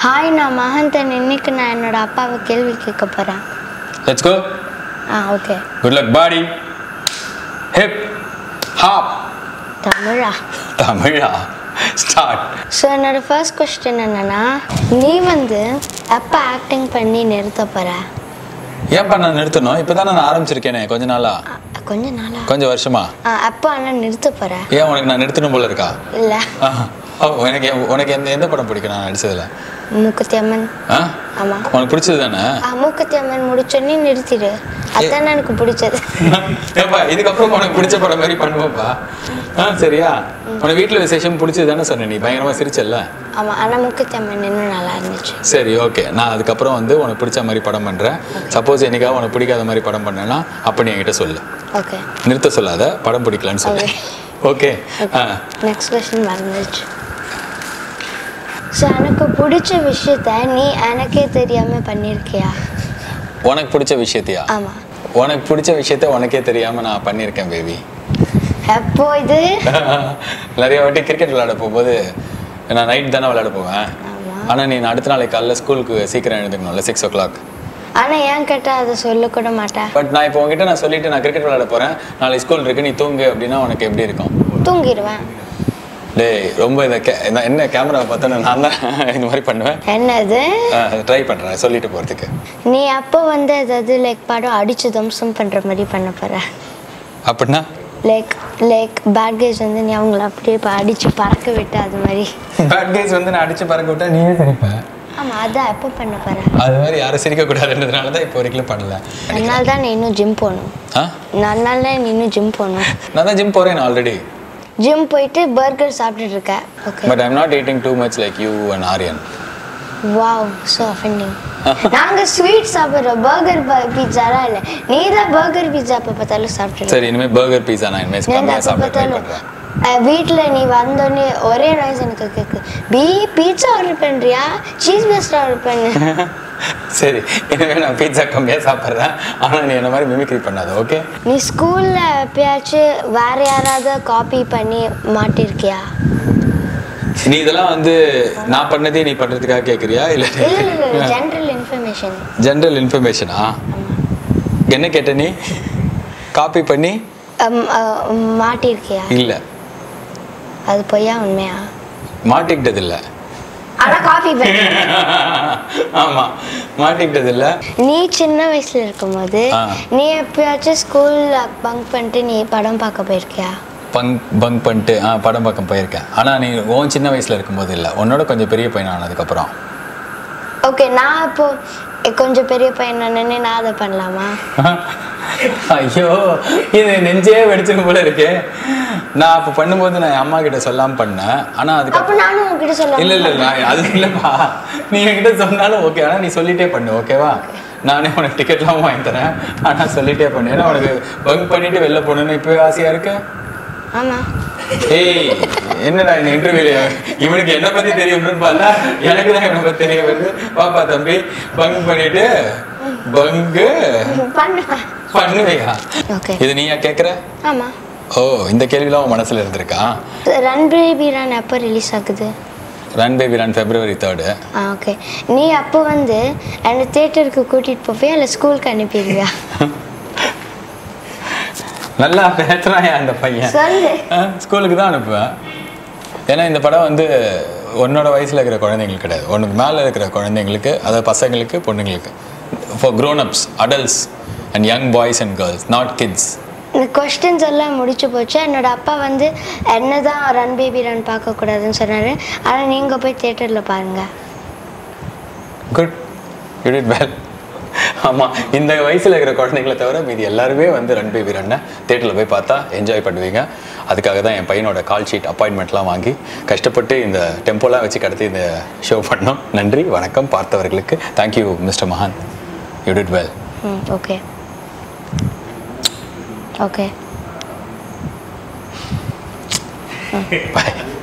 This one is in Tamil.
ஹாய் நான் மகந்தன் இன்னைக்கு நான் என்னோட அப்பாவை கேள்வி கேட்க போகிறேன் லெட்ஸ் கோ ஆ ஓகே குட் லக் பாடி hip hop Tamizha Tamizha start so என்னோட ஃபர்ஸ்ட் கொஸ்டின் என்னன்னா நீ வந்து எப்போ ஆக்டிங் பண்ணி நிறுத்த போகிற ஏன்பா நான் நிறுத்தணும் இப்போ நான் ஆரம்பிச்சிருக்கேனே கொஞ்ச நாளா கொஞ்ச நாளா கொஞ்சம் வருஷமா ஆ அப்போ ஆனால் நிறுத்த போகிற ஏன் உனக்கு நான் நிறுத்தணும் போல இருக்கா இல்லை ஆஹ். ஓ, உனக்கு எ- உனக்கு எந்த எந்த படம் பிடிக்கும் நான் நடிச்சதுல மூக்குத்தி அம்மன் ஆ ஆமாம் உனக்கு பிடிச்சது தானே ஆ மூக்குத்தி அம்மன் முடிச்சோன்னே நிறுத்திடு அதான் எனக்கு பிடிச்சது ஏப்பா இதுக்கப்புறம் உனக்கு பிடிச்ச படம் மாதிரி பண்ணுவோம்ப்பா ஆ சரியா உனக்கு வீட்டில் விசேஷம் பிடிச்சது தானே சொன்ன நீ பயங்கரமா சிரிச்சல்ல ஆமாம் ஆனால் மூக்குத்தி அம்மன் இன்னும் நல்லா இருந்துச்சு சரி ஓகே நான் அதுக்கப்புறம் வந்து உனக்கு பிடிச்ச மாதிரி படம் பண்ணுறேன் சப்போஸ் என்னைக்காவது உனக்கு பிடிக்காத மாதிரி படம் பண்ணேன்னா அப்போ நீ என்கிட்ட சொல்லு ஓகே நிறுத்த சொல்லாத படம் பிடிக்கலன்னு சொல்லு ஓகே ஆ நெக்ஸ்ட் கொஸ்டின் மறந்துச்சு ஸோ எனக்கு பிடிச்ச விஷயத்த நீ எனக்கே தெரியாம பண்ணியிருக்கியா உனக்கு பிடிச்ச விஷயத்தையா ஆமாம் உனக்கு பிடிச்ச விஷயத்த உனக்கே தெரியாம நான் பண்ணியிருக்கேன் பேபி எப்போ இது நிறைய வாட்டி கிரிக்கெட் விளையாட போகும்போது நான் நைட் தானே விளையாட போவேன் ஆமா. ஆனா நீ அடுத்த நாளைக்கு காலைல ஸ்கூலுக்கு சீக்கிரம் எழுந்துக்கணும்ல சிக்ஸ் ஓ கிளாக் ஆனால் ஏன் கேட்டால் அதை சொல்லக்கூட மாட்டேன் பட் நான் இப்போ உங்ககிட்ட நான் சொல்லிட்டு நான் கிரிக்கெட் விளையாட போறேன் நாளைக்கு ஸ்கூல் இருக்கு நீ தூங்கு அப்படின்னா உனக்கு எப்படி இருக்கும் தூங்கிடுவேன் டேய் ரொம்ப இந்த கே- இந்த- என்ன கேமரா பார்த்தா நான் தான் இந்த மாதிரி பண்ணுவேன் என்னது ட்ரை பண்றேன் சொல்லிட்டு போறதுக்கு நீ அப்போ வந்து ஏதாவது லைக் படம் அடிச்சு தம்சம் பண்ணுற மாதிரி பண்ண போகிற அப்படின்னா லைக் லைக் பேட் கேஸ் வந்து நீ அவங்கள அப்படியே இப்போ அடிச்சு பறக்க விட்டு அது மாதிரி பேட் கேஸ் வந்து நான் அடிச்சு பறக்க விட்டா நீயே சிரிப்பேன் ஆமாம் அதான் எப்போ பண்ண போகிற அது மாதிரி யாரும் சிரிக்க கூடாதுன்றதுனால தான் இப்போ வரைக்கும் பண்ணல அதனால தான் நீ இன்னும் ஜிம் போகணும் ஆ அதனால தான் நீ இன்னும் ஜிம் போகணும் நான் தான் ஜிம் போறேன் ஆல்ரெடி ஜிம் போயிட்டு பர்கர் சாப்பிட்டுட்டு இருக்க okay but I'm not eating too much like you and Aryan wow so offending நாங்க ஸ்வீட் சாப்பிட்றோம் பர்கர் பீட்சாலாம் இல்லை நீ தான் பர்கர் பீட்சா எப்போ பார்த்தாலும் சாப்பிட்டு சரி இனிமேல் பர்கர் பீஸா நான் இனிமேல் நான் கம்மியாக எப்போ சாப்பிட ட்ரை பார்த்தாலும் பண்ணுறேன் வீட்டில் நீ வந்தோடனே ஒரே நாய்ஸ் எனக்கு கேட்கு பீ பீட்சா ஆர்டர் பண்ணுறியா சீஸ் பேஸ்ட் ஆர்டர் பண்ணு சரி இனிமேல் நான் பீட்சா கம்மியாக சாப்பிட்றேன் ஆனால் நீ என்ன மாதிரி மிமிக்ரி பண்ணாத ஓகே நீ ஸ்கூலில் எப்பயாச்சும் வேற யாராவது காப்பி பண்ணி மாட்டிருக்கியா நீ இதெல்லாம் வந்து நான் பண்ணதே நீ பண்ணுறதுக்காக கேட்குறியா இல்லை இல்லை இல்லை இல்லை ஜென்ரல் இன்ஃபர்மேஷன் ஜென்ரல் இன்ஃபர்மேஷனா என்ன கேட்ட நீ காப்பி பண்ணி மாட்டிருக்கியா இல்லை அது பொய்யா உண்மையா மாட்டிக்கிட்டது இல்லை ஆனால் காப்பி பண்ணி ஆமாம் மாட்டிக்கிட்டது இல்லை நீ சின்ன வயசுல இருக்கும்போது ஆ. நீ எப்பயாச்சும் ஸ்கூல்ல பங்க் பண்ணிட்டு நீ படம் பார்க்க போயிருக்கியா பங்க் பங்க் பண்ணிட்டு ஆ படம் பார்க்க போயிருக்கேன் ஆனால் நீ உன் சின்ன வயசில் இருக்கும்போது இல்லை உன்னோட கொஞ்சம் பெரிய பையன் ஆனதுக்கப்புறம் ஓகே நான் இப்போ கொஞ்சம் பெரிய பையன் நின்று நான் அதை பண்ணலாமா ஐயோ இது நெஞ்சே வெடிச்சிடும் போல இருக்கே நான் அப்போ பண்ணும்போது நான் என் அம்மா கிட்ட சொல்லாம பண்ணேன் ஆனா அதுக்கு அப்போ நானும் உங்ககிட்ட சொல்ல இல்ல இல்ல நான் அது இல்லப்பா நீ என்கிட்ட சொன்னாலும் ஓகே ஆனா நீ சொல்லிட்டே பண்ணு ஓகேவா நானே உனக்கு டிக்கெட்லாம் வாங்கி தரேன் ஆனா சொல்லிட்டே பண்ணு ஏன்னா உனக்கு பங்க் பண்ணிட்டு வெளில போகணுன்னு இப்பவே ஆசையா இருக்கு ஆமா ஏய் என்னடா இந்த இன்டர்வியூல இவனுக்கு என்ன பத்தி தெரியும்னு பார்த்தா எனக்கு தான் இவனை பத்தி தெரிய வருது பாப்பா தம்பி பங்க் பண்ணிட்டு பங்கு பண்ணுவேன் பண்ணுவையா ஓகே இது நீயா கேக்குற ஆமா ஓ இந்த கேள்விலாம் உன் மனசுல இருந்திருக்கா ரன் பேபி ரன் எப்போ ரிலீஸ் ஆகுது run baby run February third ஆ ஓகே நீ அப்போ வந்து என்னை தேட்டருக்கு கூட்டிட்டு போவியா இல்லை ஸ்கூலுக்கு அனுப்பிடுவியா நல்லா பேசுறான் அந்த பையன் சொல்லு ஆ, ஸ்கூலுக்கு தான் அனுப்புவேன் ஏன்னா இந்த படம் வந்து உன்னோட வயசுல இருக்கிற குழந்தைங்களுக்கு கிடையாது உனக்கு மேலே இருக்கிற குழந்தைங்களுக்கு அதாவது பசங்களுக்கு பொண்ணுங்களுக்கு for grown ups adults and young boys and girls not kids இந்த கொஸ்டின்ஸ் எல்லாம் முடிச்சு போச்சு என்னோட அப்பா வந்து என்னதான் ரன் பேபி ரன் பார்க்கக்கூடாதுன்னு சொன்னாரு ஆனால் நீங்கள் போய் தேட்டரில் பாருங்க குட் யூ டிட் வெல் ஆமாம் இந்த வயசில் இருக்கிற குழந்தைங்களை தவிர மீதி எல்லாருமே வந்து ரன் பேபி ரன்னை தேட்டரில் போய் பார்த்தா என்ஜாய் பண்ணுவீங்க அதுக்காக தான் என் பையனோட கால் ஷீட் அப்பாயின்மெண்ட்லாம் வாங்கி கஷ்டப்பட்டு இந்த டெம்போலாம் வச்சு கடத்தி இந்த ஷோ பண்ணோம் நன்றி வணக்கம் பார்த்தவர்களுக்கு தேங்க்யூ மிஸ்டர் மகான் you did well hmm okay okay bye